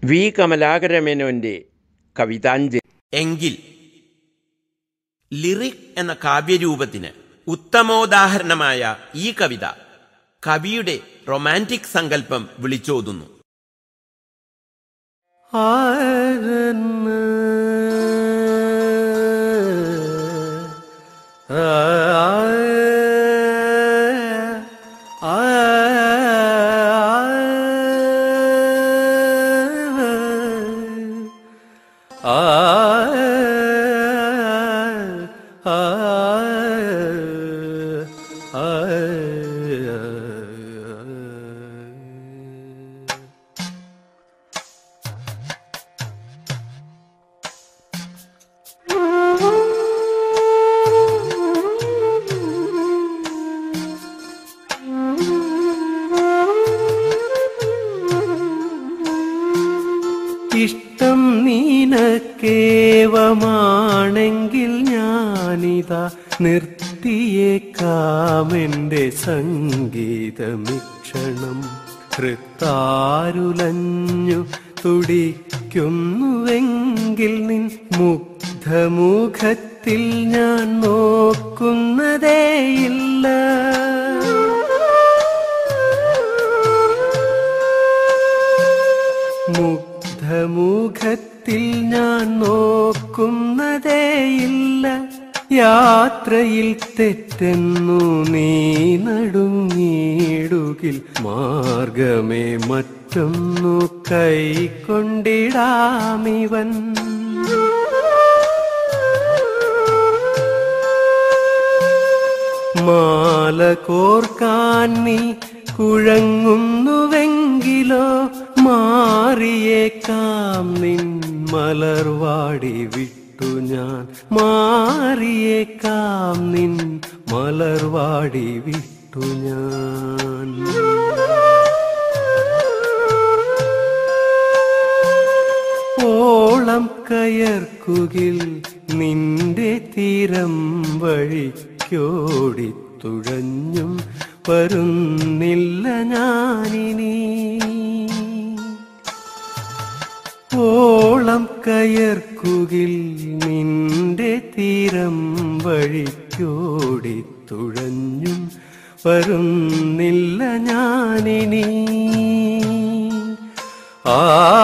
V കമലാകരമേനോന്റെ കവിതാഞ്ജലി എങ്കിൽ lyric എന്ന കാവ്യരൂപത്തിന് ഉത്തമോദാഹരണമായ ഈ കവിത കവിയുടെ റൊമാൻറ്റിക് സങ്കല്പം വിളിച്ചോതുന്നു ഇഷ്ടം നീനക്കേവമാണെങ്കിൽ ഞാനിതാ നിർത്തിയേക്കാമെന്റെ സംഗീതമിക്ഷണം ഹൃത്താരുലഞ്ഞു തുടിക്കുന്നുവെങ്കിൽ നിൻ മുഗ്ധമുഖത്തിൽ ഞാൻ നോക്കുന്നതേയില്ല മുഗ്ധമുഖത്തിൽ ഞാൻ നോക്കുന്നതേയില്ല യാത്രയിൽ തെറ്റെന്നു നീ നടുങ്ങിടുകിൽ മാർഗമേ മറ്റൊന്നു കൈക്കൊണ്ടിടാമിവൻ മാല കോർക്കാൻ നീ കുഴങ്ങുന്നുവെങ്കിലോ മാറിയേക്കാം നിൻ മലർവാടി വിട്ടു ഞാൻ മാറിയേക്കാം നിൻ മലർവാടി വിട്ടു ഞാൻ ഓളം കയർക്കുകിൽ നിന്റെ തീരം വഴിക്കോടി തുഴഞ്ഞും വരുന്നില്ല ഞാനിനി ഓളം കയർക്കുകിൽ നിന്റെ തീരം വഴിക്കോടി തുഴഞ്ഞും വരുന്നില്ല ഞാനിനി ആ